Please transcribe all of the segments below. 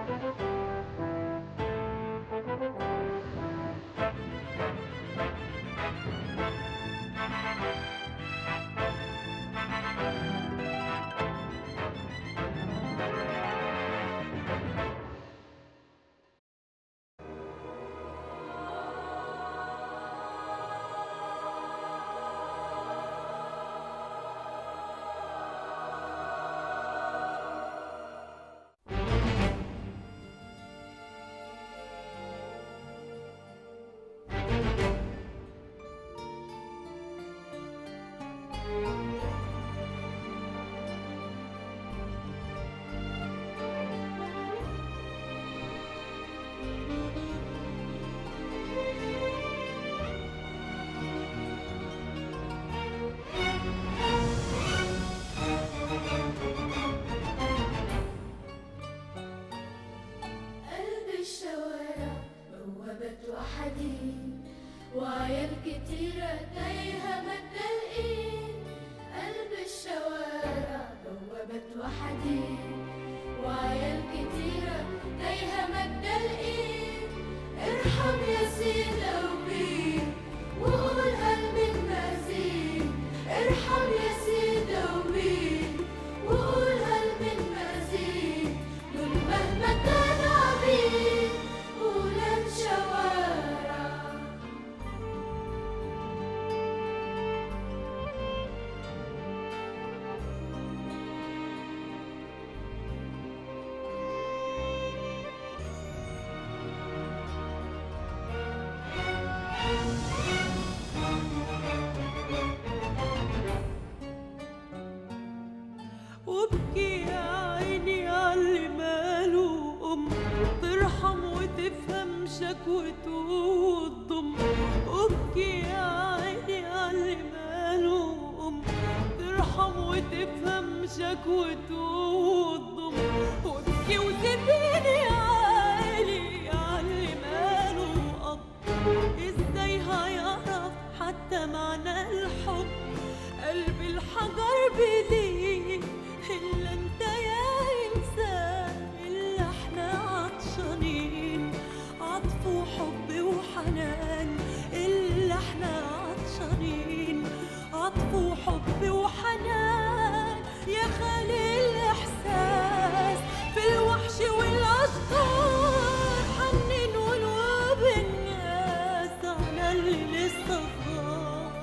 قلب الشوارع بوابة وحديد وعيال كتيرة تايهة مادة الإيد قلب الشوارع بوابة وحديد وعيال كتيرة تايهة مادة الإيد ارحم يا سيدة وبيه وقول هل من مزيد ارحم يا سيدة وبيه وقول هل من مزيد دول مهما كان عبيد ولاد شوارع وابكي يا عيني عاللي ماله أم ترحم وتفهم شكوته وتضم وابكي يا عيني عاللي ماله أم ترحم وتفهم شكوته وتضم وابكي وسيبيني عالي عاللي ماله أب ازاي هيعرف حتى معنى الحب قلب الحجر بليه الا انت يا انسان الا احنا عطشانين عطف وحب وحنان الا احنا عطشانين عطف وحب وحنان يا خالي الاحساس في الوحش والاشجار حنن قلوب الناس على اللي لسه صغار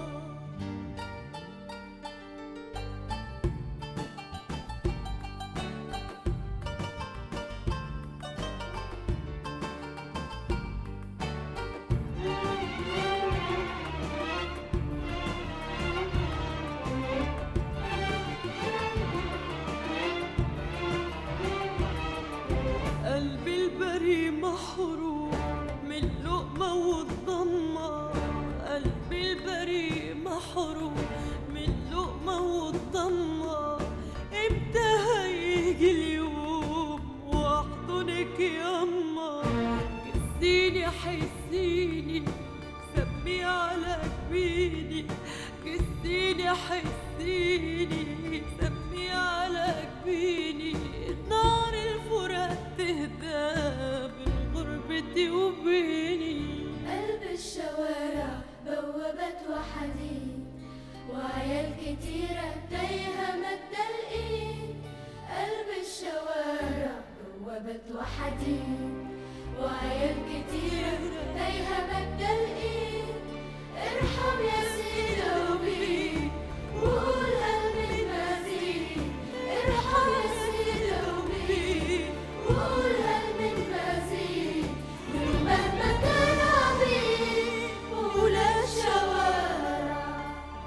قلبي البري محروم من اللقمة والضمة قلبي البري محروم من اللقمة والضمة امتى هيجي اليوم واحضنك ياما كسيني حسيني سمي على جبيني كسيني حسيني سمي على جبيني نار الفراق تهدى من غربتي وبيني قلب الشوارع بوابة وحديد وعيال كتيرة تايهة مادة الإيد قلب الشوارع بوابة وحديد وعيال كتيرة تايهة مادة الإيد ارحم يا سيدة وبيه وقول هل من مزيد ارحم يا سيدة وبيه وقول هل من مزيد دول مهما كان عبيد ولا شوارع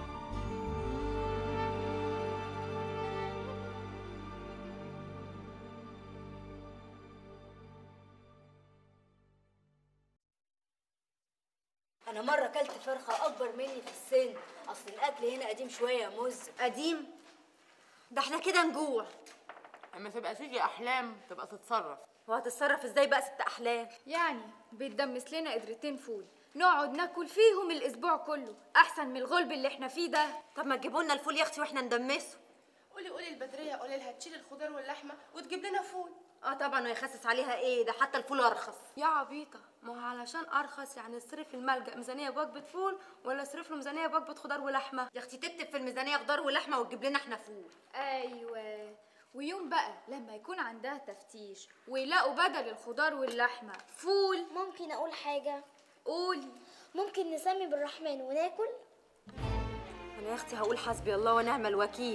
انا مره اكلت فرخه اكبر مني في السن اصل الاكل هنا قديم شويه يا مز قديم ده احنا كده نجوع اما تبقى تيجي احلام تبقى تتصرف وهتتصرف ازاي بقى ست احلام يعني بيتدمس لنا قدرتين فول نقعد ناكل فيهم الاسبوع كله احسن من الغلب اللي احنا فيه ده طب ما تجيبوا لنا الفول يا اختي واحنا ندمسه قولي قولي البدرية قولي لها تشيل الخضار واللحمة وتجيب لنا فول اه طبعا ويخسس عليها ايه ده حتى الفول ارخص يا عبيطة ما هو علشان أرخص يعني اصرف الملجأ ميزانية بوجبة فول ولا اصرف له ميزانية بوجبة خضار ولحمة يا اختي تكتب في الميزانيه خضار ولحمه وتجيب لنا احنا فول ايوه ويوم بقى لما يكون عندها تفتيش ويلاقوا بدل الخضار واللحمه فول ممكن اقول حاجه قولي ممكن نسمي بالرحمن وناكل انا يا اختي هقول حسبي الله ونعم الوكيل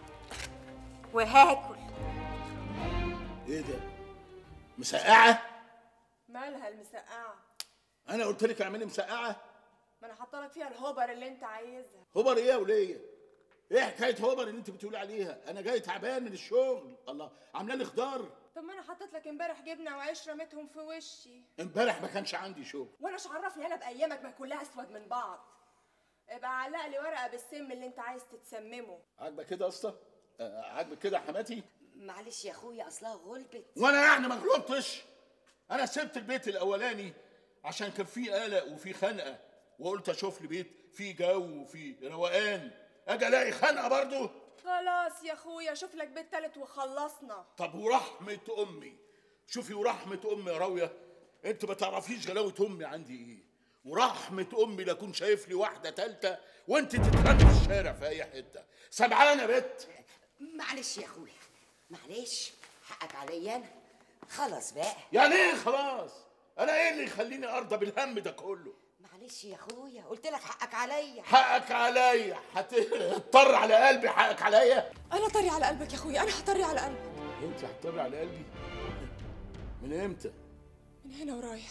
وهاكل ايه ده مسقعه مالها المسقعة؟ انا قلت لك اعملي مسقعه ما انا حاطه لك فيها الهوبر اللي انت عايزها هوبر ايه يا وليه ايه حكايه هوبر اللي انت بتقولي عليها انا جاي تعبان من الشغل الله عامله لي خضار طب ما انا حطيت لك امبارح جبنه وعيش رميتهم في وشي امبارح ما كانش عندي شغل وانا ايش عرفني انا بايامك ما كلها اسود من بعض ابقى علق لي ورقه بالسم اللي انت عايز تتسممه عاجبك كده يا اسطى آه، عاجبك كده يا حماتي معلش يا اخويا اصلها غلبت وانا يعني ما غلطتش انا سبت البيت الاولاني عشان كان فيه قلق وفيه خنقه وقلت اشوف لي بيت فيه جو وفيه روقان اجي الاقي خنقه برضه خلاص يا اخويا شوف لك بيت تالت وخلصنا طب ورحمه امي شوفي ورحمه امي يا راويه انت ما تعرفيش غلاوه امي عندي ايه ورحمه امي لا اكون شايف لي واحده تالته وانت تترمي في الشارع في اي حته سامعانه يا بت معلش يا اخويا معلش حقك عليا انا خلاص بقى يعني ايه خلاص انا ايه اللي يخليني ارضى بالهم ده كله معلش يا اخويا قلت لك حقك عليا حقك عليا هتضطر على قلبي حقك عليا انا طري على قلبك يا اخويا انا هطري على قلبك انت هتضطر على قلبي من امتى من هنا ورايح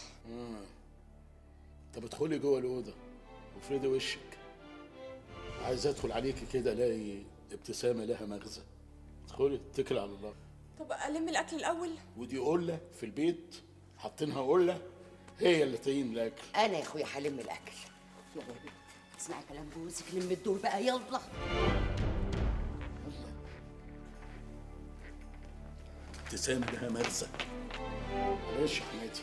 طب ادخلي جوه الاوضه وافردي وشك عايز ادخل عليكي كده الاقي ابتسامه لها مغزى ادخلي اتكل على الله طب الم الاكل الاول ودي قله في البيت حاطينها قله هي اللي طين الاكل انا يا اخويا هلم الاكل يلا يا بنت اسمعي كلام جوزك لم الدور بقى يلا ابتسامه لها مغزى معلش يا حماتي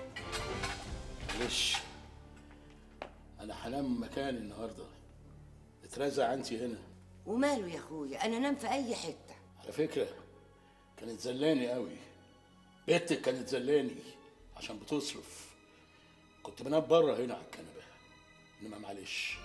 معلش انا هنام مكاني النهارده اترزع انت هنا وماله يا اخويا انا انام في اي حته على فكرة كانت زلاني قوي بنتك كانت زلاني عشان بتصرف كنت بنام بره هنا على الكنبة انما معلش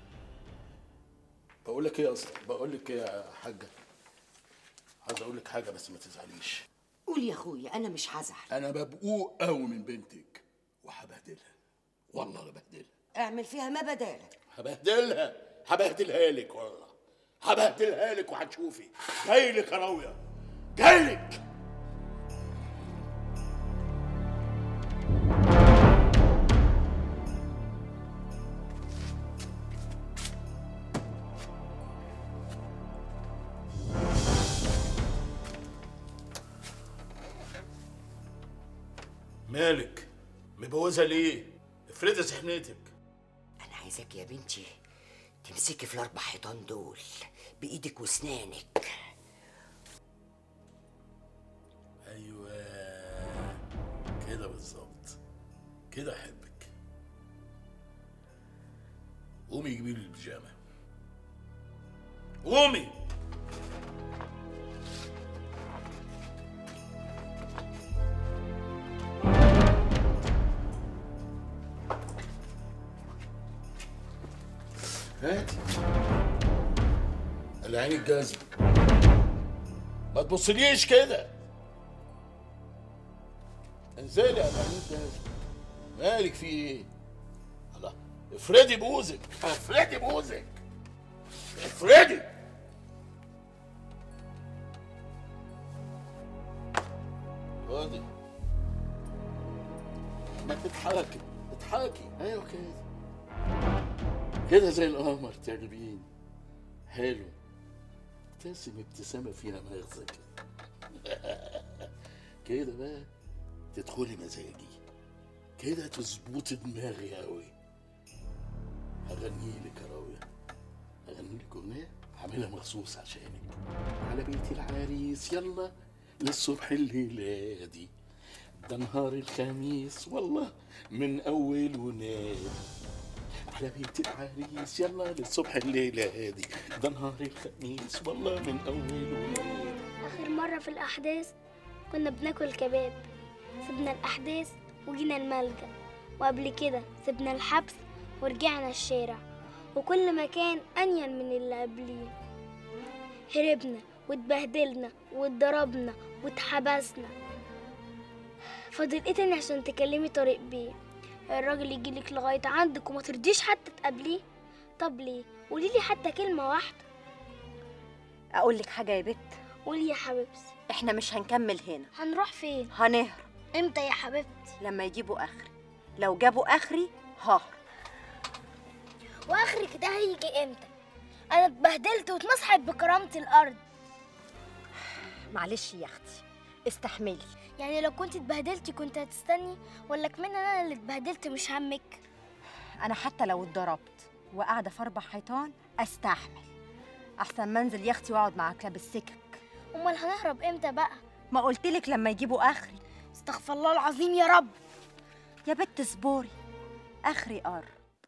بقول لك ايه يا اسطى بقول لك ايه يا حاجة عايز اقول لك حاجة بس ما تزعليش قول يا اخويا انا مش هزعل انا مبقوق قوي من بنتك وهبهدلها والله هبهدلها اعمل فيها ما بدالك هبهدلها هبهدلها لك والله هبهدلها لك وهتشوفي جاي لك يا راوية جاي لك مالك مبوزة ليه افرضي سحنتك انا عايزاك يا بنتي تمسكي في الاربع حيطان دول بايدك واسنانك ايوه كده بالظبط كده احبك قومي جيبي لي البيجامه قومي هاتي العين الجاذبه ما تبصليش كده انزلي يا بنوت مالك في ايه؟ الله افردي بوزك افردي بوزك افردي خدي ما تضحكي اضحكي ايوه كده كده زي القمر تقلبين حلو ابتسم ابتسامه فيها مغزى كده كده بقى تدخلي مزاجي كده تظبطي دماغي قوي هغني لك يا راوية هغني لك اغنيه هعملها مخصوص عشانك على بيت العريس يلا للصبح الليله دي ده نهار الخميس والله من اول ونادي على بيت العريس يلا للصبح الليله دي ده نهار الخميس والله من اول ونادي آخر مرة في الأحداث كنا بناكل كباب سبنا الأحداث وجينا الملجأ وقبل كده سبنا الحبس ورجعنا الشارع وكل مكان أنيل من اللي قبليه هربنا واتبهدلنا واتضربنا واتحبسنا فاضل ايه تاني عشان تكلمي طارق بيه الراجل يجيلك لغاية عندك وما ترضيش حتى تقابليه طب ليه قوليلي حتى كلمة واحدة اقول لك حاجه يا بت قولي يا حبيبتي احنا مش هنكمل هنا هنروح فين هنهرب امتى يا حبيبتي لما يجيبوا اخري لو جابوا اخري ههرب واخرك ده هيجي امتى انا اتبهدلت واتمسحت بكرامة الارض معلش يا اختي استحملي يعني لو كنت اتبهدلتي كنت هتستني ولا كمان انا اللي اتبهدلت مش همك انا حتى لو اتضربت وقاعده في اربع حيطان استحمل احسن ما انزل يا اختي واقعد مع كلاب السكك امال هنهرب امتى بقى ما قلتلك لما يجيبوا اخري استغفر الله العظيم يا رب يا بت اصبري اخري قر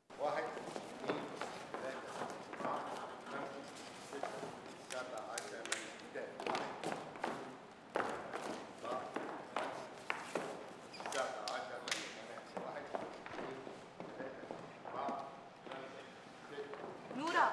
نورة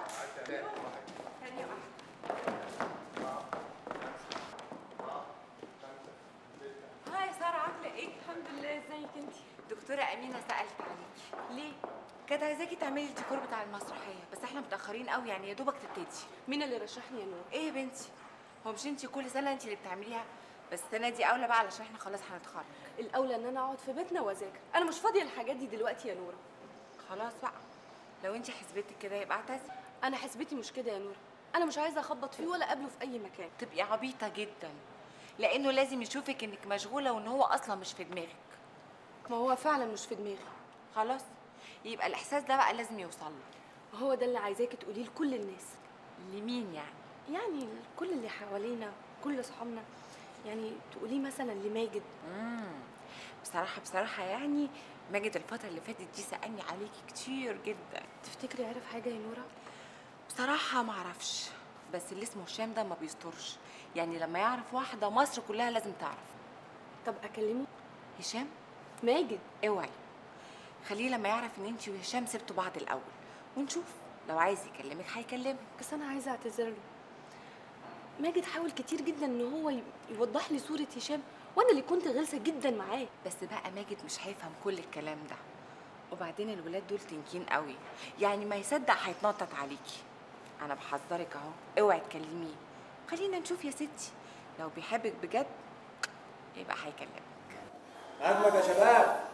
هاي سارة عاملة ايه؟ الحمد لله ازيك انتي؟ دكتورة أمينة سألت عليكي ليه؟ كانت عايزاكي تعملي الديكور بتاع المسرحية بس احنا متأخرين قوي يعني يا دوبك تبتدي مين اللي رشحني يا نور ايه يا بنتي؟ هو مش انتي كل سنة انتي اللي بتعمليها بس السنة دي أولى بقى علشان احنا خلاص هنتخرج الاولى ان انا اقعد في بيتنا واذاكر انا مش فاضيه للحاجات دي دلوقتي يا نوره خلاص بقى لو انتي حسبتك كده يبقى اعتذري انا حسبتي مش كده يا نوره انا مش عايزه اخبط فيه ولا اقابله في اي مكان تبقي عبيطة جدا لأنه لازم يشوفك إنك مشغولة وإن هو أصلا مش في دماغك ما هو فعلا مش في دماغي خلاص يبقى الإحساس ده بقى لازم يوصل له هو ده اللي عايزاكي تقوليه لكل الناس لمين يعني؟ يعني كل اللي حوالينا كل اصحابنا يعني تقوليه مثلا لماجد مم. بصراحة بصراحة يعني ماجد الفترة اللي فاتت دي سألني عليكي كتير جدا تفتكري عرف حاجه يا نوره بصراحة معرفش بس اللي اسمه هشام ده ما بيسترش يعني لما يعرف واحدة مصر كلها لازم تعرف طب اكلمه هشام ماجد اوعي خليه لما يعرف ان انتي وهشام سبتوا بعض الأول ونشوف لو عايز يكلمك هيكلمك بس انا عايزه اعتذر له ماجد حاول كتير جدا ان هو ي- يوضح لي صوره هشام وانا اللي كنت غلسه جدا معاه بس بقى ماجد مش هيفهم كل الكلام ده وبعدين الولاد دول تنكين قوي يعني ما يصدق هيتنطط عليكي انا بحذرك اهو اوعي تكلميه خلينا نشوف يا ستي لو بيحبك بجد يبقى هيكلمك أجمد يا شباب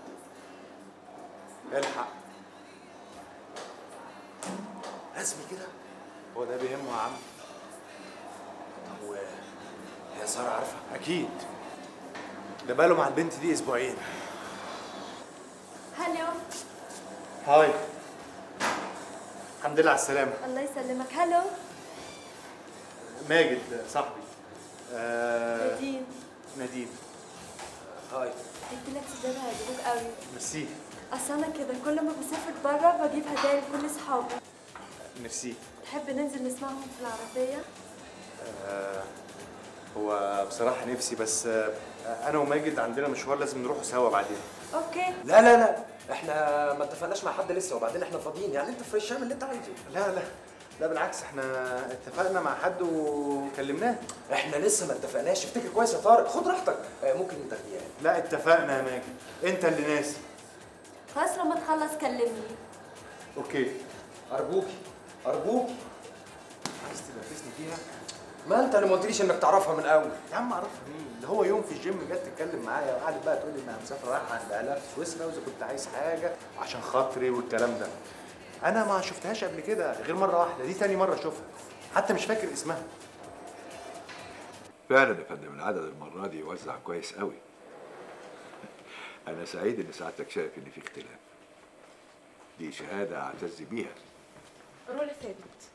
الحق رسمي كده هو ده بيهمه يا عم طب و هي ساره عارفه أكيد ده بقاله مع البنت دي أسبوعين هلو هاي الحمد لله على السلامة الله يسلمك هلو ماجد صاحبي آه نادين نديم هاي انت لك ده عجبك قوي ميرسي اصل انا كده كل ما بسافر بره بجيب هدايا لكل صحابي ميرسي تحب ننزل نسمعهم في العربيه آه هو بصراحة نفسي بس آه أنا وماجد عندنا مشوار لازم نروحه سوا بعدين اوكي لا لا لا احنا ما اتفقناش مع حد لسه وبعدين احنا فاضيين يعني انت في الشام اللي انت عايزه لا لا لا بالعكس احنا اتفقنا مع حد وكلمناه احنا لسه ما اتفقناش افتكر كويس يا طارق خد راحتك آه، ممكن تاخديها لا اتفقنا يا ماجد انت اللي ناسي خلاص لما تخلص كلمني اوكي ارجوكي ارجوكي عايز تلبسني فيها ما انت اللي ما قلتليش انك تعرفها من الاول يا عم اعرفها مين ده هو يوم في الجيم جت تتكلم معايا وقعدت بقى تقول لي انها مسافره رايحه عند اهلها في سويسرا واذا كنت عايز حاجه عشان خاطري والكلام ده انا ما شفتهاش قبل كده غير مره واحده دي تاني مره اشوفها حتى مش فاكر اسمها فعلا يا فندم العدد المرة دي وزع كويس قوي أنا سعيد إن سعادتك شايف إن في اختلاف دي شهادة أعتز بيها رول ثابت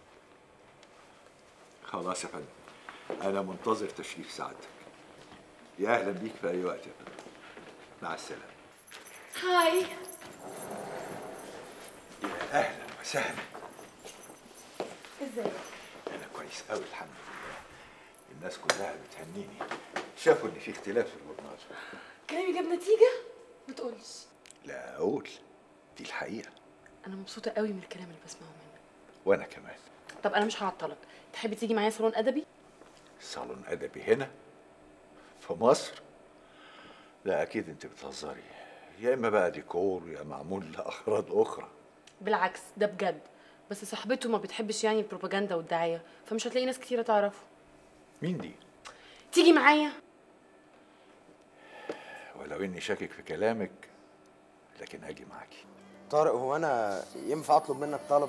خلاص يا فندم أنا منتظر تشريف سعادتك يا أهلا بيك في أي وقت يا فندم مع السلامة هاي يا أهلا وسهلا ازيك أنا كويس قوي الحمد لله الناس كلها بتهنيني شافوا ان في اختلاف في الوجهات كلامي جاب نتيجه ما تقولش لا اقول دي الحقيقه انا مبسوطه قوي من الكلام اللي بسمعه منك وانا كمان طب انا مش هعطلك تحبي تيجي معايا صالون ادبي صالون ادبي هنا في مصر لا اكيد انت بتهزري يا اما بقى ديكور يا معمول لاغراض اخرى بالعكس ده بجد بس صاحبته ما بتحبش يعني البروباجندا والدعايه فمش هتلاقي ناس كتيره تعرفه مين دي تيجي معايا ولو اني شاكك في كلامك لكن اجي معاكي طارق هو انا ينفع اطلب منك طلب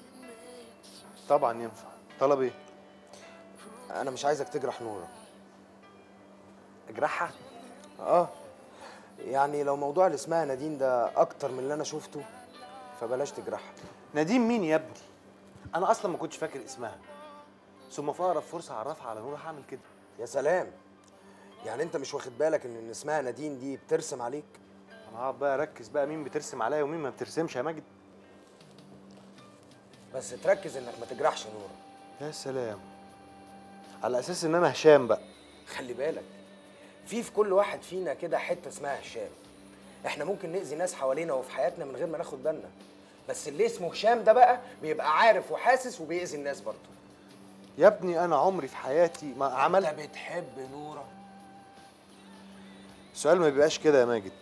طبعا ينفع طلب ايه انا مش عايزك تجرح نوره اجرحها اه يعني لو موضوع اللي اسمها نادين ده اكتر من اللي انا شفته فبلاش تجرحها نادين مين يا ابني انا اصلا ما كنتش فاكر اسمها ثم في اقرب فرصه اعرفها على نور هعمل كده يا سلام يعني انت مش واخد بالك ان إن اسمها نادين دي بترسم عليك انا هقعد بقى اركز بقى مين بترسم عليا ومين ما بترسمش يا ماجد بس تركز انك ما تجرحش نوره يا سلام على اساس ان انا هشام بقى خلي بالك في في كل واحد فينا كده حته اسمها هشام احنا ممكن نأذي ناس حوالينا وفي حياتنا من غير ما ناخد بالنا بس اللي اسمه هشام ده بقى بيبقى عارف وحاسس وبيأذي الناس برضه يا ابني انا عمري في حياتي ما عملت انت بتحب نوره السؤال ما بيبقاش كده يا ماجد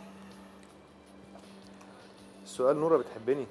السؤال نورة بتحبني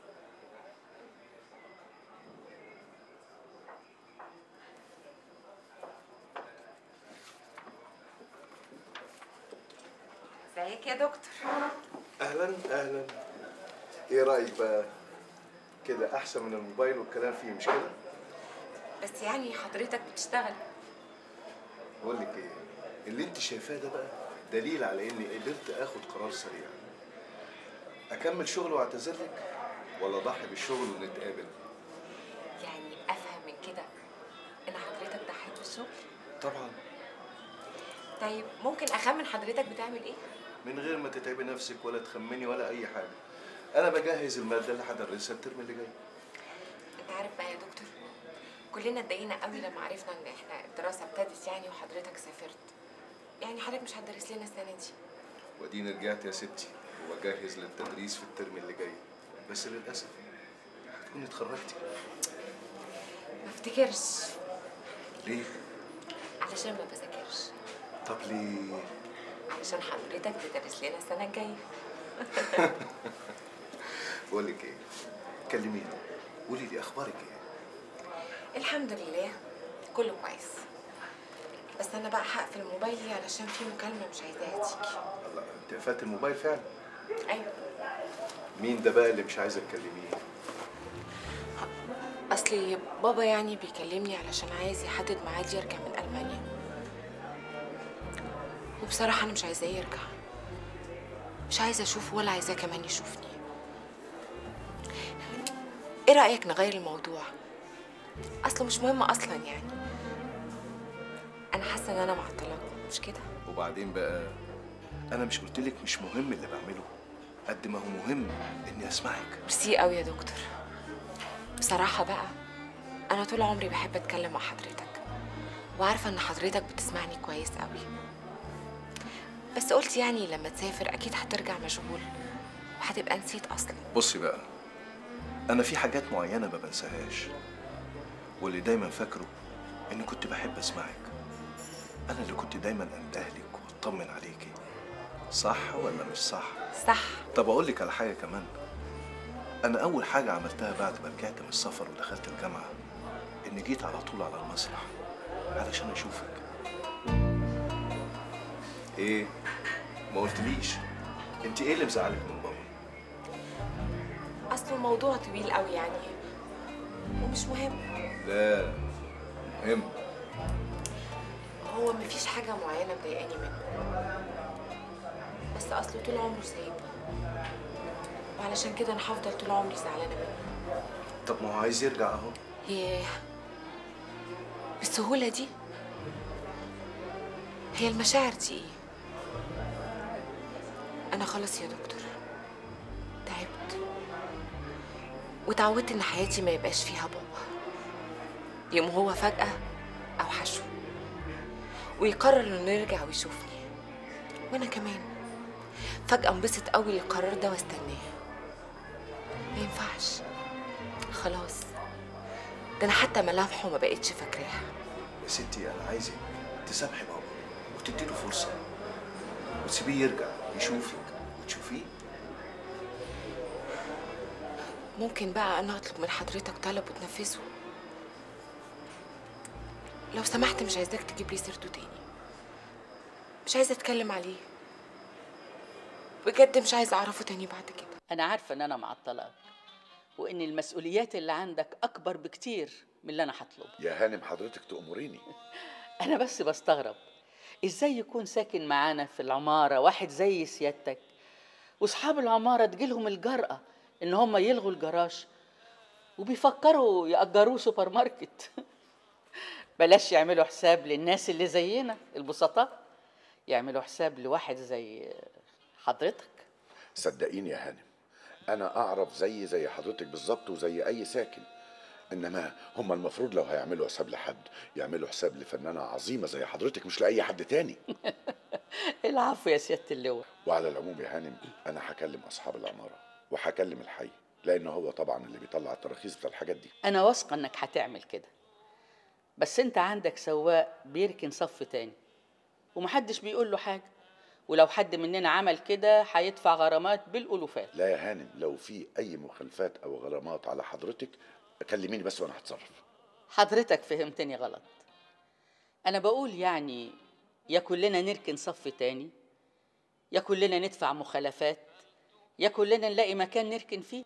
ازيك يا دكتور اهلا اهلا ايه رايك بقى كده احسن من الموبايل والكلام فيه مش كده بس يعني حضرتك بتشتغل بقول لك ايه اللي انت شايفاه ده بقى دليل على اني قدرت اخد قرار سريع اكمل شغل واعتذر لك ولا اضحي بالشغل ونتقابل يعني افهم من كده ان حضرتك ضحيت بالشغل طبعا طيب ممكن اخمن حضرتك بتعمل ايه من غير ما تتعبي نفسك ولا تخمني ولا اي حاجه انا بجهز الماده اللي هدرسها الترم اللي جاي انت عارف بقى يا دكتور كلنا اتضايقنا قوي لما عرفنا ان احنا الدراسه ابتدت يعني وحضرتك سافرت يعني حضرتك مش هتدرس لنا السنه دي واديني رجعت يا ستي وبجهز للتدريس في الترم اللي جاي بس للاسف هتكوني اتخرجتي ما افتكرش ليه علشان ما بذاكرش طب ليه علشان حضرتك تدرس لنا السنه الجايه بقول لك ايه كلميني قولي لي اخبارك ايه الحمد لله كله كويس بس انا بقى هقفل موبايلي علشان في مكالمه مش عايزاها تيجي الله انت قفلت الموبايل فعلا ايوه مين ده بقى اللي مش عايزه تكلميه اصلي بابا يعني بيكلمني علشان عايز يحدد ميعاد يرجع من المانيا وبصراحه انا مش عايزاه يرجع مش عايزه اشوفه ولا عايزاه كمان يشوفني ايه رايك نغير الموضوع اصله مش مهم اصلا يعني انا حاسه ان انا معطلك مش كده وبعدين بقى انا مش قلت لك مش مهم اللي بعمله قد ما هو مهم اني اسمعك ميرسي قوي يا دكتور بصراحه بقى انا طول عمري بحب اتكلم مع حضرتك وعارفه ان حضرتك بتسمعني كويس قوي بس قلت يعني لما تسافر اكيد هترجع مشغول وهتبقى نسيت اصلا بصي بقى انا في حاجات معينه ما بنساهاش واللي دايما فاكره اني كنت بحب اسمعك انا اللي كنت دايما اندهلك واطمن عليكي صح ولا مش صح صح طب اقول لك على حاجه كمان انا اول حاجه عملتها بعد ما رجعت من السفر ودخلت الجامعه اني جيت على طول على المسرح علشان اشوفك ايه ما قلتليش انت ايه اللي مزعلك من بابا اصله الموضوع طويل قوي يعني ومش مهم لا مهم هو مفيش حاجة معينة مضايقاني منه بس أصله طول عمره سايب وعلشان كده أنا هفضل طول عمري زعلانة منه طب ما هو عايز يرجع اهو ياه بالسهولة دي هي المشاعر دي ايه أنا خلاص يا دكتور تعبت وتعودت إن حياتي ما يبقاش فيها بابا يوم هو فجأة أوحشه ويقرر انه يرجع ويشوفني وانا كمان فجأة انبسط قوي للقرار ده واستناه ما ينفعش خلاص ده انا حتى ملامحه ما بقتش فاكراها يا ستي انا عايزك تسامحي بابا وتديله فرصه وتسيبيه يرجع يشوفك وتشوفيه ممكن بقى انا اطلب من حضرتك طلب وتنفذه لو سمحت مش عايزاك تجيب لي سيرته تاني مش عايزه اتكلم عليه بجد مش عايزه اعرفه تاني بعد كده أنا عارفة إن أنا معطلاك وإن المسؤوليات اللي عندك أكبر بكتير من اللي أنا هطلبه يا هانم حضرتك تأمريني أنا بس بستغرب إزاي يكون ساكن معانا في العمارة واحد زي سيادتك وأصحاب العمارة تجيلهم الجرأة إن هم يلغوا الجراج وبيفكروا يأجروه سوبر ماركت بلاش يعملوا حساب للناس اللي زينا البسطاء يعملوا حساب لواحد زي حضرتك صدقيني يا هانم انا اعرف زي زي حضرتك بالظبط وزي اي ساكن انما هم المفروض لو هيعملوا حساب لحد يعملوا حساب لفنانه عظيمه زي حضرتك مش لاي حد تاني العفو يا سيادة اللواء وعلى العموم يا هانم انا هكلم اصحاب العماره وهكلم الحي لان هو طبعا اللي بيطلع التراخيص بتاع الحاجات دي أنا واثقة إنك هتعمل كده بس أنت عندك سواق بيركن صف تاني ومحدش بيقول له حاجة ولو حد مننا عمل كده هيدفع غرامات بالألوفات لا يا هانم لو في اي مخالفات او غرامات على حضرتك كلميني بس وانا هتصرف حضرتك فهمتني غلط أنا بقول يعني يا كلنا نركن صف تاني يا كلنا ندفع مخالفات يا كلنا نلاقي مكان نركن فيه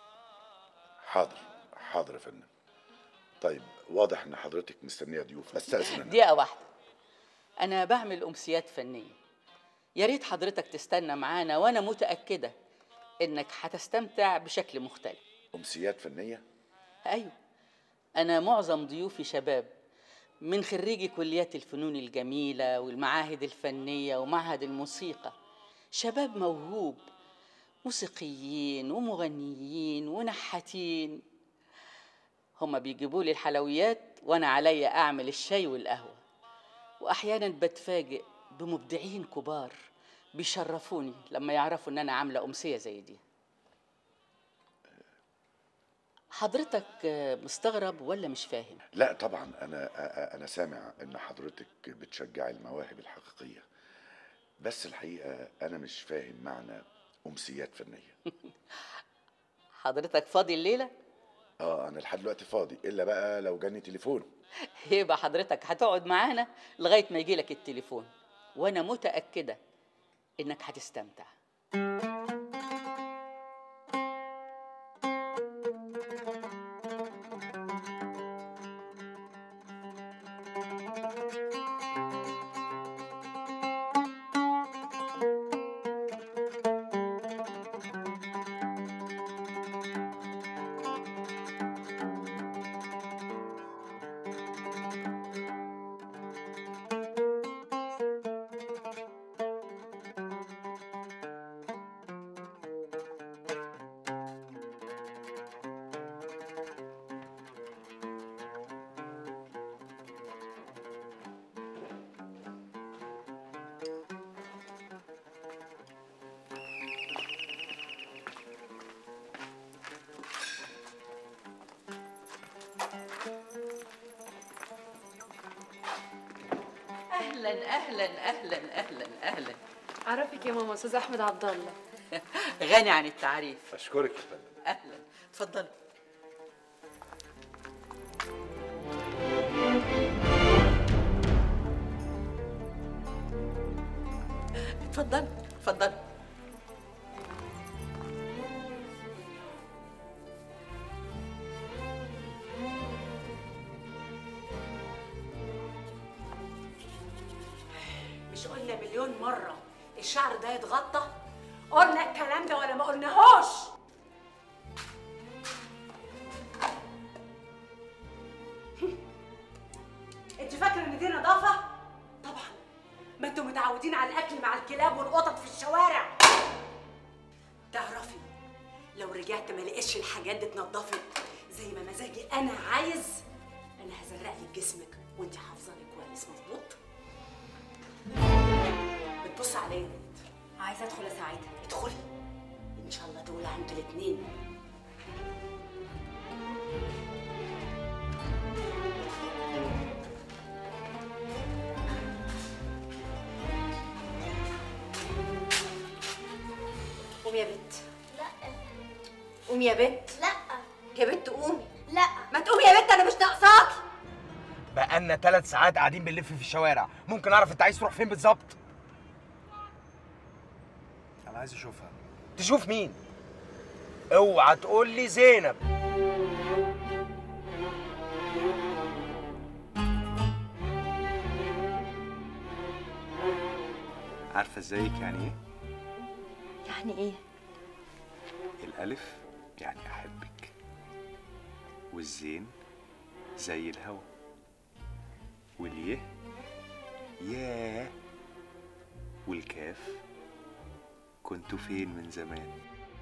حاضر حاضر يا فندم طيب واضح ان حضرتك مستنيه ضيوف استاذن انا دقيقة واحدة أنا بعمل أمسيات فنية يا ريت حضرتك تستنى معانا وأنا متأكدة إنك هتستمتع بشكل مختلف امسيات فنيه أيوة أنا معظم ضيوفي شباب من خريجي كليات الفنون الجميلة والمعاهد الفنية ومعهد الموسيقى شباب موهوب موسيقيين ومغنيين ونحاتين هما بيجيبوا لي الحلويات وأنا عليا أعمل الشاي والقهوة وأحيانا بتفاجئ بمبدعين كبار بيشرفوني لما يعرفوا إن أنا عاملة أمسية زي دي حضرتك آه، مستغرب ولا مش فاهم لا طبعا انا أ- انا سامع ان حضرتك بتشجعي المواهب الحقيقيه بس الحقيقه انا مش فاهم معنى امسيات فنيه حضرتك فاضي الليلة اه انا لحد دلوقتي فاضي الا بقى لو جاني تليفون يبقى حضرتك هتقعد معانا لغاية ما يجيلك التليفون وأنا متأكدة إنك هتستمتع أهلا أهلا أهلا أهلا أهلا عرفك يا ماما استاذ احمد عبد الله غني عن التعريف اشكرك يا فندم أهلا اتفضلي اتفضلي اتفضلي مش قلنا مليون مرة الشعر ده يتغطى؟ قلنا الكلام ده ولا ما قلناهوش؟ انت فاكرة ان دي نظافة؟ طبعا ما انتوا متعودين على الاكل مع الكلاب والقطط في الشوارع تعرفي لو رجعت ما لقيتش الحاجات دي اتنضفت زي ما مزاجي انا عايز انا هزرق لك جسمك وانت حافظاني كويس مظبوط بتبص عليه عايزه ادخل اساعدها ادخلي ان شاء الله تقولي انتوا الاثنين قومي يا بنت لا قومي يا بنت لا يا بنت قومي لا ما تقومي يا بنت انا مش ناقصاكي بقالنا ثلاث ساعات قاعدين بنلف في الشوارع ممكن اعرف انت عايز تروح فين بالظبط انا عايز اشوفها تشوف مين اوعى تقول لي زينب عارفه ازيك يعني ايه يعني ايه الالف يعني احبك والزين زي الهوا واليه ياه والكاف كنتوا فين من زمان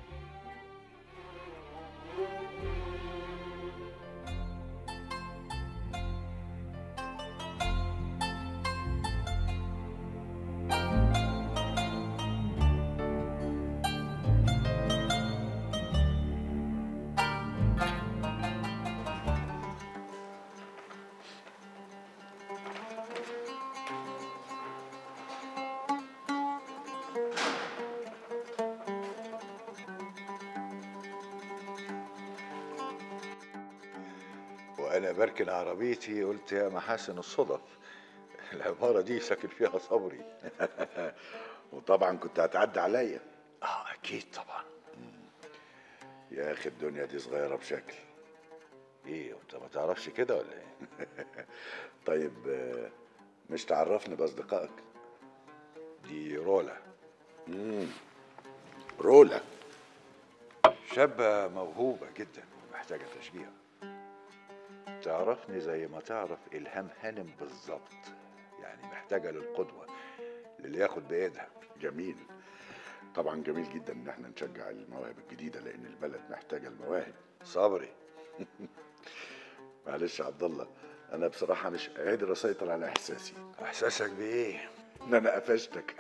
وانا بركن عربيتي قلت يا محاسن الصدف العمارة دي ساكن فيها صبري وطبعا كنت هتعدي عليا اه اكيد طبعا يا اخي الدنيا دي صغيرة بشكل ايه انت ما تعرفش كده ولا ايه طيب آه، مش تعرفني باصدقائك دي رولا مم. رولا شابة موهوبة جدا ومحتاجة تشجيع تعرفني زي ما تعرف إلهام هانم بالظبط يعني محتاجة للقدوة للي ياخد بإيدها جميل طبعا جميل جدا إن احنا نشجع المواهب الجديدة لأن البلد محتاجة المواهب صبري معلش يا عبد الله أنا بصراحة مش قادر أسيطر على إحساسي إحساسك بإيه؟ إن أنا قفشتك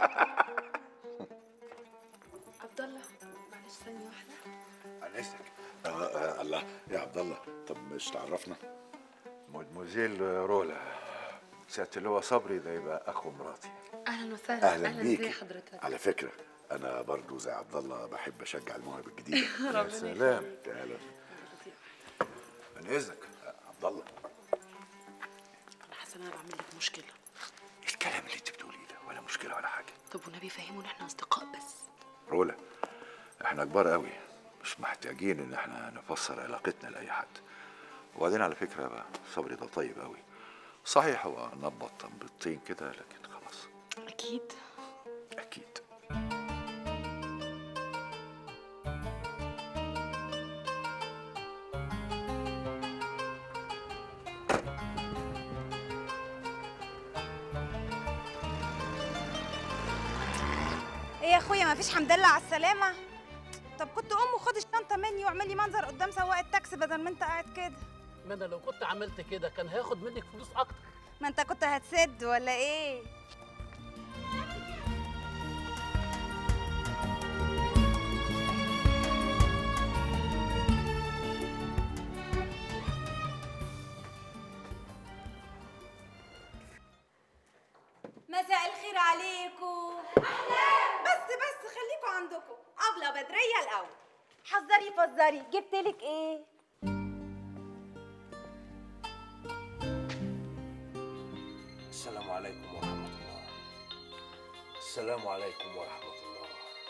عبد الله معلش ثانيه واحده عن إذنك آه آه الله يا عبد الله طب مش تعرفنا مدموزيل رولا سيادة اللواء صبري ده يبقى اخو مراتي اهلا وسهلا اهلا ازي بيك حضرتك على فكره انا برضو زي عبد الله بحب اشجع المواهب الجديده ربنا يا سلام يخليك. تعالى من اذنك عبد الله انا حاسه ان انا بعمل لك مشكله الكلام اللي انت بتقوليه ده ولا مشكله ولا حاجه طب والنبي فهموا ان احنا اصدقاء بس رولا احنا كبار قوي مش محتاجين ان احنا نفسر علاقتنا لاي حد وبعدين على فكره بقى صبري ده طيب قوي صحيح هو نبط تنبيطين كده لكن خلاص اكيد اكيد ايه يا اخويا ما فيش حمد لله على السلامه طب كنت قوم وخد الشنطه مني واعمل لي منظر قدام سواق التاكسي بدل ما انت قاعد كده ما انا لو كنت عملت كده كان هياخد منك فلوس اكتر ما انت كنت هتسد ولا ايه مساء الخير عليكم بس بس خليكم عندكم أبلة بدرية الأول حذري فزري جبتلك ايه السلام عليكم ورحمة الله السلام عليكم ورحمة الله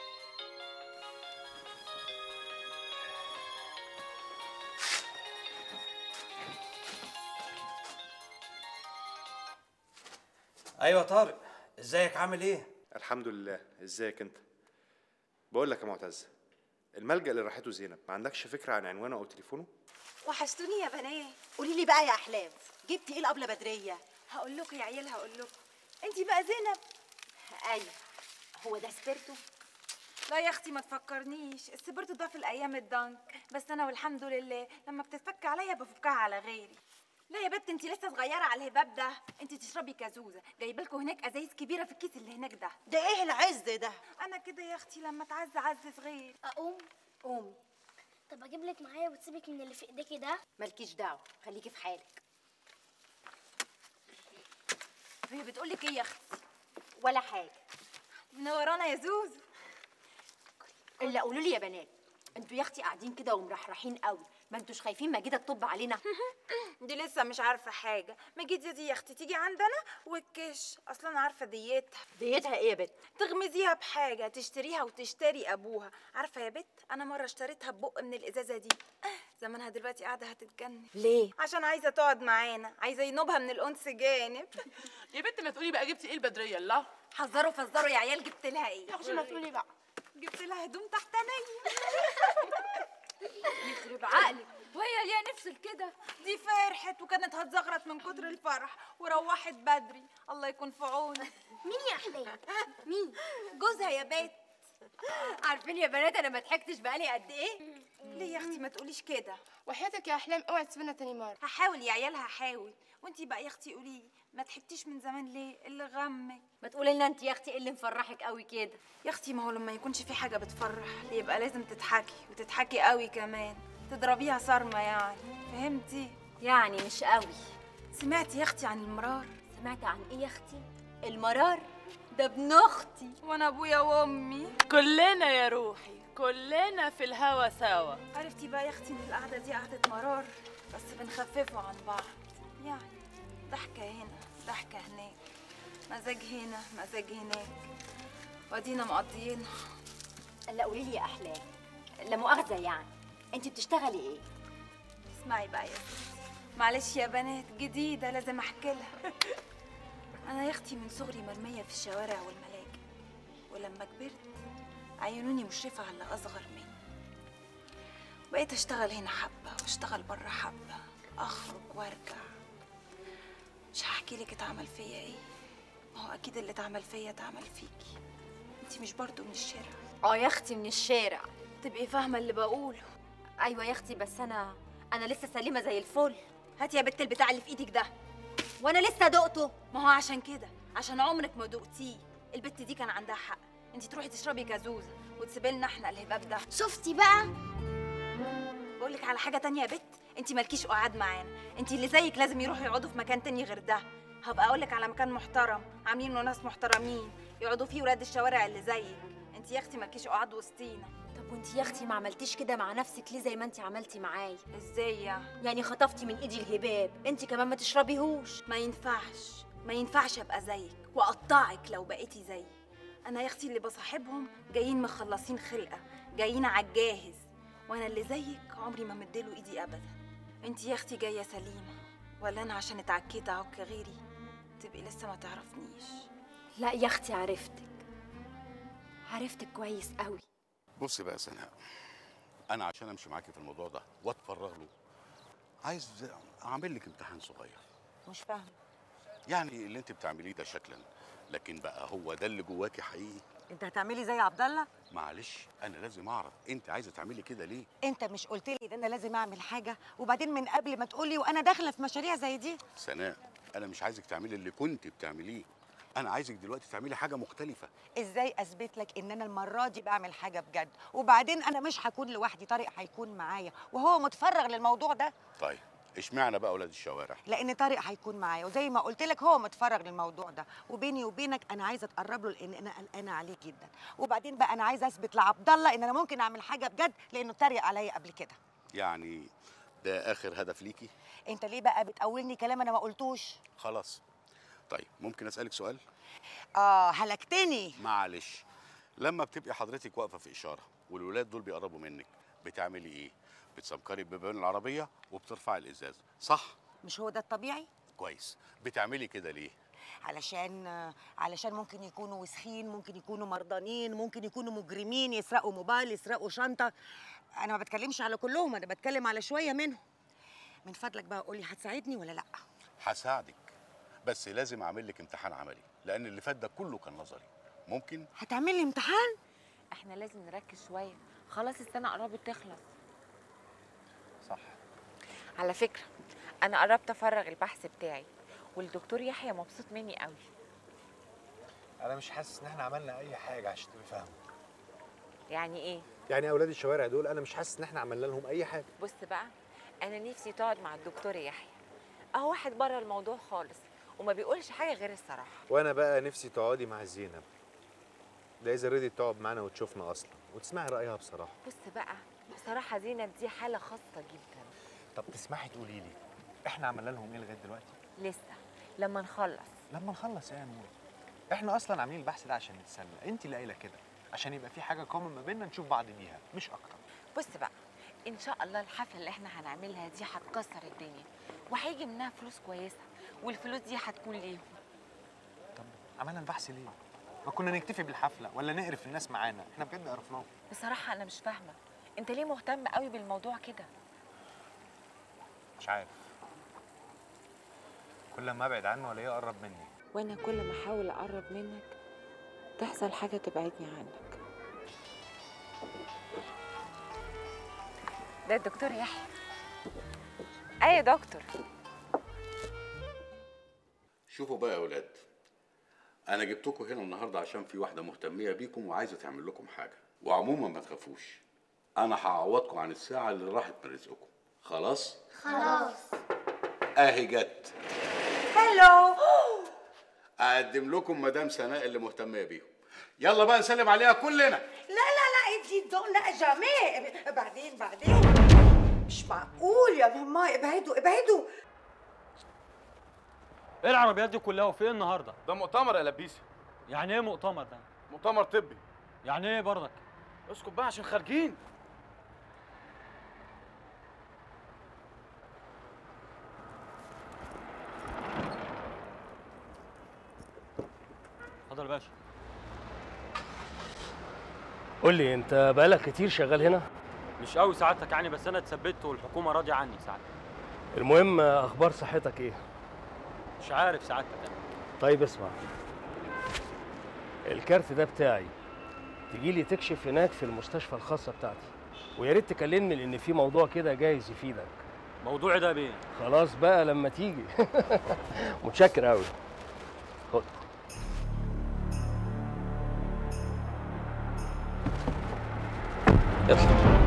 ايوه طارق ازيك عامل ايه الحمد لله ازيك انت بقول لك يا معتز الملجأ اللي راحته زينب ما عندكش فكرة عن عنوانه او تليفونه وحشتوني يا بنات قولي لي بقى يا احلام جبتي ايه الابله بدريه هقول لكم يا عيال هقول لكم انت بقى زينب ايوه هو ده سبيرتو لا يا اختي ما تفكرنيش السبرتو ده في الايام الضنك بس انا والحمد لله لما بتتفك عليا بفكها على غيري لا يا بت انت لسه صغيره على الهباب ده انت تشربي كازوزه جايبه لكم هناك ازايز كبيره في الكيس اللي هناك ده ده ايه العز ده انا كده يا اختي لما اتعز عز صغير اقوم قومي طب اجيب لك معايا وتسيبك من اللي في ايديكي ده مالكيش دعوه خليكي في حالك هي بتقول لك ايه يا اختي ولا حاجه منورانا يا زوزو الا قولوا لي يا بنات انتوا يا اختي قاعدين كده ومرحرحين قوي ما انتوش خايفين مجيده تطب علينا دي لسه مش عارفه حاجه مجيدة دي يا اختي تيجي عندنا والكش اصلا انا عارفه ديتها ديتها ايه يا بت تغمزيها بحاجه تشتريها وتشتري ابوها عارفه يا بت انا مره اشتريتها ببق من الازازه دي زمانها دلوقتي قاعده هتتجنن ليه عشان عايزه تقعد معانا عايزه ينوبها من الانس جانب يا بنت ما تقولي بقى جبتي ايه البدريه الله حذروا فزروا يا عيال جبت لها ايه يا اختي ما تقولي بقى جبت لها هدوم تحتانيه يخرب عقلك وهي ليها نفس كده دي فرحت وكانت هتزغرط من كتر الفرح وروحت بدري الله يكون في عونها مين يا احلام مين جوزها يا بت عارفين يا بنات انا ما ضحكتش بقالي قد ايه ليه يا اختي ما تقوليش كده وحياتك يا احلام اوعي تسيبنا تاني مره هحاول يا عيال هحاول وانتي بقى يا اختي قولي لي ما ضحكتيش من زمان ليه اللي غمك ما تقولي لنا انت يا اختي ايه اللي مفرحك قوي كده يا اختي ما هو لما يكونش في حاجه بتفرح يبقى لازم تضحكي وتضحكي قوي كمان تضربيها صارمه يعني فهمتي يعني مش قوي سمعتي يا اختي عن المرار سمعت عن ايه يا اختي المرار ده ابن اختي وانا ابويا وامي كلنا يا روحي كلنا في الهوا سوا عرفتي بقى يا اختي ان القعده دي قعده مرار بس بنخففه عن بعض يعني ضحكه هنا ضحكه هناك مزاج هنا مزاج هناك وادينا مقضيينها لا قولي لي يا احلام لا مؤاخذه يعني انت بتشتغلي ايه اسمعي بقى يا ستي معلش يا بنات جديده لازم احكي لها انا يا اختي من صغري مرميه في الشوارع والملاجئ ولما كبرت عينوني مشرفه على اللي اصغر مني بقيت اشتغل هنا حبه واشتغل بره حبه اخرج وارجع مش هحكي لك اتعمل فيا ايه ما هو اكيد اللي اتعمل فيا اتعمل فيكي انت مش برضو من الشارع اه يا اختي من الشارع تبقي فاهمه اللي بقوله ايوه يا اختي بس انا انا لسه سليمه زي الفل هاتي يا بت البتاع اللي في ايدك ده وانا لسه دقته ما هو عشان كده عشان عمرك ما دقتيه البت دي كان عندها حق انت تروحي تشربي جازوزه وتسيبي لنا احنا الهباب ده شفتي بقى بقول لك على حاجه تانية يا بت انت مالكيش قعاد معانا انت اللي زيك لازم يروحوا يقعدوا في مكان تاني غير ده هبقى اقول لك على مكان محترم عاملينه ناس محترمين يقعدوا فيه ولاد الشوارع اللي زيك انت يا اختي مالكيش قعاد وسطينا طب وانت يا اختي ما عملتيش كده مع نفسك ليه زي ما انت عملتي معايا ازاي يعني يعني خطفتي من ايدي الهباب انت كمان ما تشربيهوش ما ينفعش ما ينفعش ابقى زيك واقطعك لو بقيتي زيي انا يا اختي اللي بصاحبهم جايين مخلصين خلقه جايين على الجاهز وانا اللي زيك عمري ما مديله ايدي ابدا انت يا اختي جايه سليمه ولا انا عشان اتعكيت اعك غيري تبقي لسه ما تعرفنيش لا يا اختي عرفتك عرفتك كويس قوي بصي بقى يا سناء انا عشان امشي معاكي في الموضوع ده واتفرغ له عايز اعمل لك امتحان صغير مش فاهمه يعني اللي انت بتعمليه ده شكلا لكن بقى هو ده اللي جواكي حقيقي انت هتعملي زي عبد الله معلش انا لازم اعرف انت عايزه تعملي كده ليه انت مش قلت لي ان انا لازم اعمل حاجه وبعدين من قبل ما تقولي وانا داخله في مشاريع زي دي سناء انا مش عايزك تعملي اللي كنت بتعمليه انا عايزك دلوقتي تعملي حاجه مختلفه ازاي اثبت لك ان انا المره دي بعمل حاجه بجد وبعدين انا مش هكون لوحدي طارق هيكون معايا وهو متفرغ للموضوع ده طيب اشمعنى بقى اولاد الشوارع لان طارق هيكون معايا وزي ما قلت لك هو متفرغ للموضوع ده وبيني وبينك انا عايزه اتقرب له لان انا قلقانه عليه جدا وبعدين بقى انا عايزه اثبت لعبد الله ان انا ممكن اعمل حاجه بجد لانه اتريق عليا قبل كده يعني ده اخر هدف ليكي انت ليه بقى بتقولني كلام انا ما قلتوش خلاص طيب ممكن اسالك سؤال اه هلكتني معلش لما بتبقي حضرتك واقفه في اشاره والولاد دول بيقربوا منك بتعملي ايه بتسمكري ببيبان العربيه وبترفعي الازاز صح مش هو ده الطبيعي كويس بتعملي كده ليه علشان علشان ممكن يكونوا وسخين ممكن يكونوا مرضانين ممكن يكونوا مجرمين يسرقوا موبايل يسرقوا شنطه انا ما بتكلمش على كلهم انا بتكلم على شويه منهم من فضلك بقى قولي هتساعدني ولا لا هساعدك بس لازم اعمل لك امتحان عملي لان اللي فات ده كله كان نظري ممكن هتعمل لي امتحان احنا لازم نركز شويه خلاص السنه قربت تخلص صح على فكره انا قربت افرغ البحث بتاعي والدكتور يحيى مبسوط مني قوي انا مش حاسس ان احنا عملنا اي حاجه عشان تبقي فاهمه يعني ايه يعني اولاد الشوارع دول انا مش حاسس ان احنا عملنا لهم اي حاجه بص بقى انا نفسي تقعد مع الدكتور يحيى اهو واحد بره الموضوع خالص وما بيقولش حاجه غير الصراحه وانا بقى نفسي تقعدي مع زينب ده اذا رضيت تقعد معانا وتشوفنا اصلا وتسمعي رايها بصراحه بص بقى بصراحه زينب دي حاله خاصه جدا طب تسمحي تقولي لي احنا عملنا لهم ايه لغايه دلوقتي لسه لما نخلص لما نخلص ايه يا نور احنا اصلا عاملين البحث ده عشان نتسلى انت اللي قايله كده عشان يبقى في حاجه كومن ما بيننا نشوف بعض بيها مش اكتر بص بقى ان شاء الله الحفله اللي احنا هنعملها دي هتكسر الدنيا وهيجي منها فلوس كويسه والفلوس دي هتكون ليهم عملنا البحث ليه ما كنا نكتفي بالحفله ولا نقرف الناس معانا احنا بجد قرفناهم بصراحه انا مش فاهمه انت ليه مهتم قوي بالموضوع كده مش عارف كل ما ابعد عنه الاقيه يقرب مني وانا كل ما احاول اقرب منك تحصل حاجه تبعدني عنك ده الدكتور يحيى اي يا دكتور شوفوا بقى يا ولاد انا جبتكم هنا النهارده عشان في واحده مهتميه بيكم وعايزه تعمل لكم حاجه وعموما ما تخافوش انا هعوضكم عن الساعه اللي راحت من رزقكم خلاص خلاص اهي جت هلو اقدم لكم مدام سناء اللي مهتميه بيهم يلا بقى نسلم عليها كلنا لا لا لا انتي دون لا جامي بعدين بعدين مش معقول يا ماما ابعدوا ابعدوا ايه العربيات دي كلها وفي ايه النهارده؟ ده مؤتمر يا لبيسي يعني ايه مؤتمر ده؟ مؤتمر طبي يعني ايه برضك؟ اسكت بقى عشان خارجين اتفضل يا باشا قول لي انت بقالك كتير شغال هنا مش قوي سعادتك يعني بس انا اتثبت والحكومه راضيه عني سعادتك المهم اخبار صحتك ايه مش عارف سعادتك يعني. طيب اسمع الكارت ده بتاعي تجي لي تكشف هناك في المستشفى الخاصه بتاعتي ويا ريت تكلمني لان في موضوع كده جايز يفيدك موضوعي ده بيه خلاص بقى لما تيجي متشكر قوي خد يلا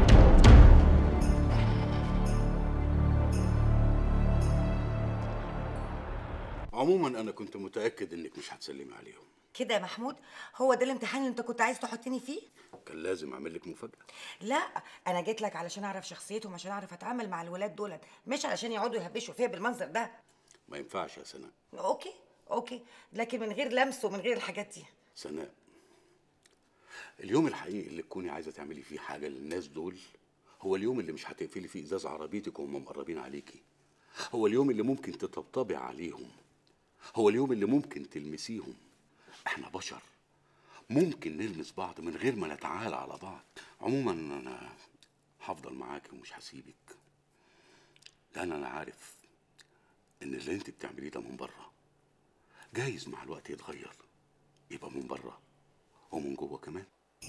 عموما انا كنت متاكد انك مش هتسلمي عليهم كده يا محمود هو ده الامتحان اللي انت كنت عايز تحطني فيه كان لازم اعمل لك مفاجاه لا انا جيت لك علشان اعرف شخصيتهم عشان اعرف اتعامل مع الولاد دولت مش علشان يقعدوا يهبشوا فيا بالمنظر ده ما ينفعش يا سناء اوكي اوكي لكن من غير لمس ومن غير الحاجات دي سناء اليوم الحقيقي اللي تكوني عايزه تعملي فيه حاجه للناس دول هو اليوم اللي مش هتقفلي فيه ازاز عربيتك وهم مقربين عليكي هو اليوم اللي ممكن تطبطبي عليهم هو اليوم اللي ممكن تلمسيهم احنا بشر ممكن نلمس بعض من غير ما نتعالى على بعض عموما انا هفضل معاكي ومش هسيبك لان انا عارف ان اللي انت بتعمليه ده من بره جايز مع الوقت يتغير يبقى من بره ومن جوه كمان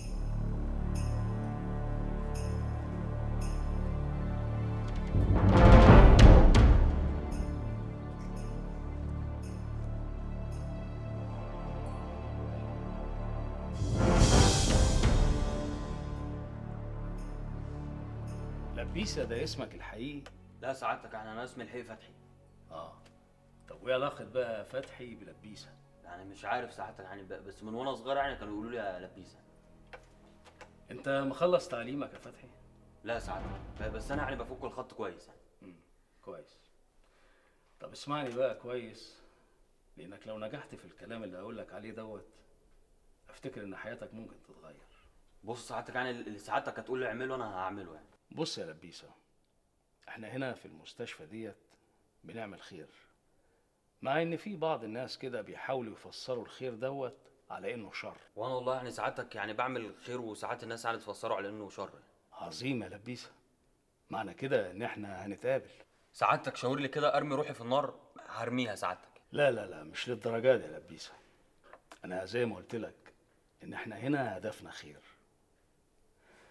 لبيسة ده اسمك الحقيقي لا سعادتك يعني انا اسمي الحقيقي فتحي اه طب وايه علاقه بقى فتحي بلبيسة يعني مش عارف سعادتك يعني ب- بس من وانا صغير يعني كانوا يقولوا لي يا لبيسه انت مخلص تعليمك يا فتحي لا سعادتك ب- بس انا يعني بفك الخط كويس يعني كويس طب اسمعني بقى كويس لانك لو نجحت في الكلام اللي هقول لك عليه دوت افتكر ان حياتك ممكن تتغير بص سعادتك يعني اللي سعادتك هتقول لي اعمله انا هعمله يعني بص يا لبيسة احنا هنا في المستشفى ديت بنعمل خير مع ان في بعض الناس كده بيحاولوا يفسروا الخير دوت على انه شر وانا والله يعني سعادتك يعني بعمل خير وساعات الناس يعني تفسره على انه شر عظيم يا لبيسة معنى كده ان احنا هنتقابل سعادتك شاور لي كده ارمي روحي في النار هرميها سعادتك لا لا لا مش للدرجة دي يا لبيسة انا زي ما قلت لك ان احنا هنا هدفنا خير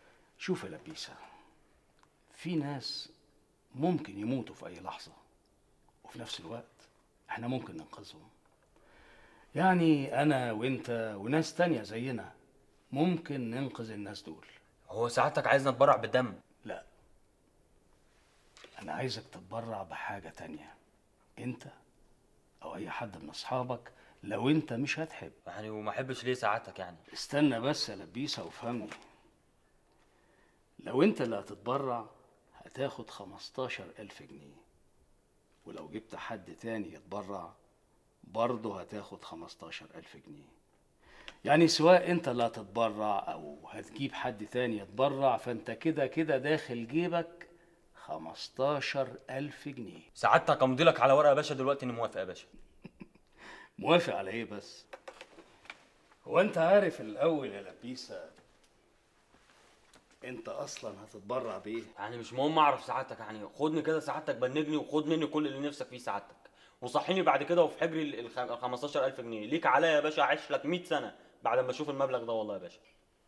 شوف يا لبيسة في ناس ممكن يموتوا في اي لحظة وفي نفس الوقت احنا ممكن ننقذهم يعني انا وانت وناس تانية زينا ممكن ننقذ الناس دول هو سعادتك عايزنا نتبرع بالدم لا انا عايزك تتبرع بحاجة تانية انت او اي حد من اصحابك لو انت مش هتحب يعني وما احبش ليه سعادتك يعني استنى بس يا لبيسة وفهمني لو انت اللي هتتبرع هتاخد خمستاشر ألف جنيه ولو جبت حد تاني يتبرع برضه هتاخد خمستاشر ألف جنيه يعني سواء انت اللي هتتبرع او هتجيب حد تاني يتبرع فانت كده كده داخل جيبك خمستاشر ألف جنيه سعادتك امضي لك على ورقه يا باشا دلوقتي اني موافق يا باشا موافق على ايه بس هو انت عارف الاول يا لبيسة انت اصلا هتتبرع بايه يعني مش مهم اعرف سعادتك يعني خدني كده سعادتك بنجني وخد مني كل اللي نفسك فيه سعادتك وصحيني بعد كده وفي حجري ال ال- ال 15000 جنيه ليك عليا يا باشا اعيش لك 100 سنه بعد ما اشوف المبلغ ده والله يا باشا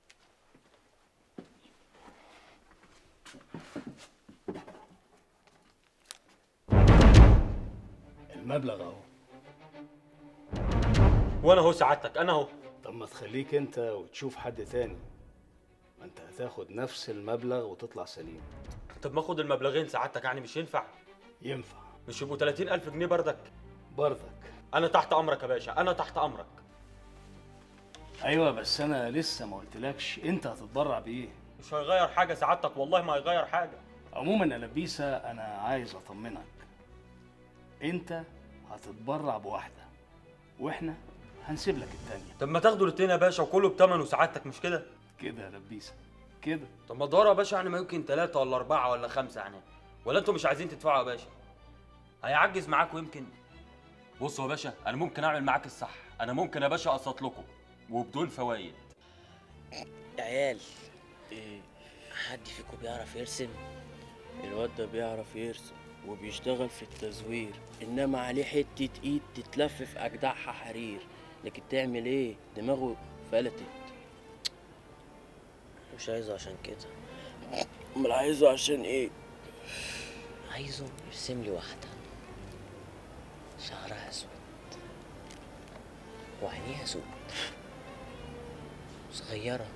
المبلغ اهو وانا اهو سعادتك انا اهو طب ما تخليك انت وتشوف حد تاني ما انت هتاخد نفس المبلغ وتطلع سليم طب ما اخد المبلغين سعادتك يعني مش ينفع ينفع مش يبقوا 30000 جنيه بردك برضك انا تحت امرك يا باشا انا تحت امرك ايوه بس انا لسه ما قلتلكش انت هتتبرع بايه مش هيغير حاجه سعادتك والله ما هيغير حاجه عموما يا لبيسة انا عايز اطمنك انت هتتبرع بواحده واحنا هنسيب لك التانية طب ما تاخدوا الاثنين يا باشا وكله بتمنه سعادتك مش كده كده يا لبيسة كده طب ما تدوروا يا باشا يعني ما يمكن ثلاثة ولا أربعة ولا خمسة يعني ولا أنتوا مش عايزين تدفعوا يا باشا هيعجز معاكم يمكن بصوا يا باشا أنا ممكن أعمل معاك الصح أنا ممكن يا باشا أقسط لكم وبدون فوايد يا عيال إيه حد فيكم بيعرف يرسم الواد ده بيعرف يرسم وبيشتغل في التزوير انما عليه حتة ايد تتلف في اجدعها حرير لكن تعمل ايه دماغه فلتت مش عايزه عشان كده امال عايزه عشان ايه عايزه يرسم لي واحدة شعرها اسود وعينيها سود صغيرة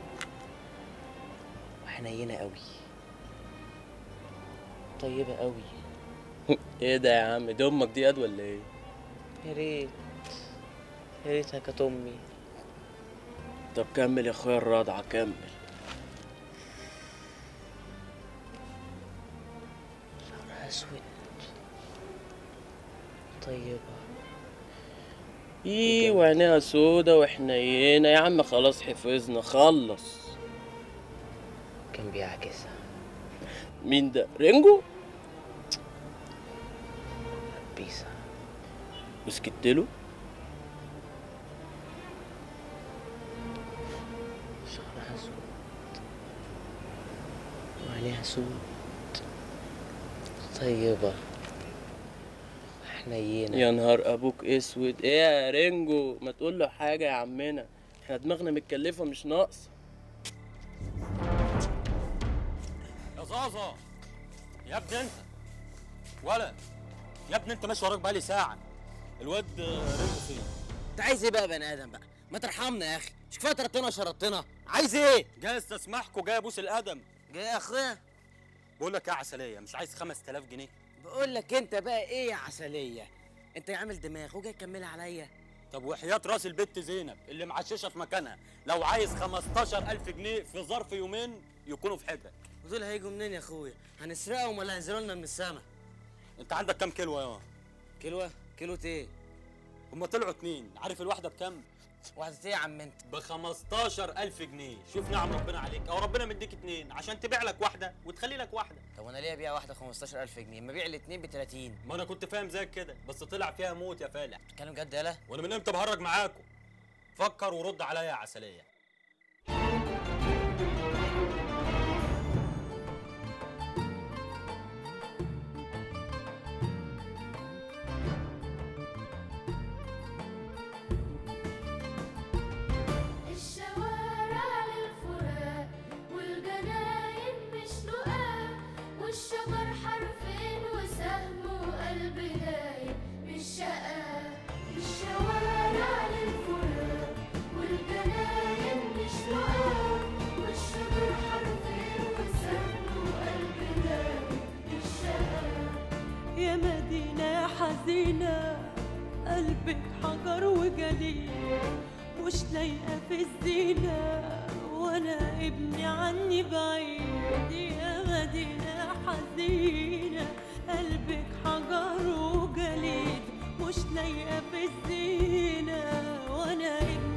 وحنينة قوي طيبة قوي ايه ده يا عم دي امك دي قد ولا ايه يا ريت يا ريتها كانت امي طب كمل يا اخويا الرضعة كمل شعرها اسود طيبة ايه وعينيها سودا وحنينة يا عم خلاص حفظنا خلص كان بيعكسها مين ده رينجو بيسا وسكت له شعرها اسود وعينيها سود طيبة حنينة يا نهار ابوك اسود ايه يا رينجو ما تقول له حاجة يا عمنا احنا دماغنا متكلفة مش ناقصة يا زازا يا ابني انت ولا يا ابني انت ماشي وراك بقالي ساعه الواد رينجو فين انت عايز ايه بقى يا بني ادم بقى ما ترحمنا يا اخي مش كفايه طردتنا وشرطنا عايز ايه جاي استسمحكوا جاي ابوس القدم جاي يا اخويا بقول لك ايه يا عسليه مش عايز 5000 جنيه بقول لك انت بقى ايه يا عسليه انت عامل دماغ وجاي تكملها عليا طب وحياة راس البت زينب اللي معششه في مكانها لو عايز 15000 جنيه في ظرف يومين يكونوا في حجرك ودول هيجوا منين يا اخويا هنسرقهم ولا هينزلوا لنا من السما انت عندك كام كيلو يا كيلو كيلو ايه هما طلعوا اتنين عارف الواحده بكام واحدة ايه يا عم انت ب 15000 جنيه شوف نعم ربنا عليك او ربنا مديك اتنين عشان تبيع لك واحده وتخلي لك واحده طب انا ليه ابيع واحده 15000 جنيه ما ابيع الاثنين ب 30 ما انا كنت فاهم زيك كده بس طلع فيها موت يا فالح بتتكلم جد يالا وانا من امتى بهرج معاكم فكر ورد عليا يا عسليه الشوارع للفراق والجناين مش لقاء والشجر حرفين وسهم وقلب لا حزينة قلبك حجر وجليد مش لايقة في الزينة وانا ابني عني بعيد يا مدينة حزينة قلبك حجر وجليد مش لايقة في الزينة وانا ابني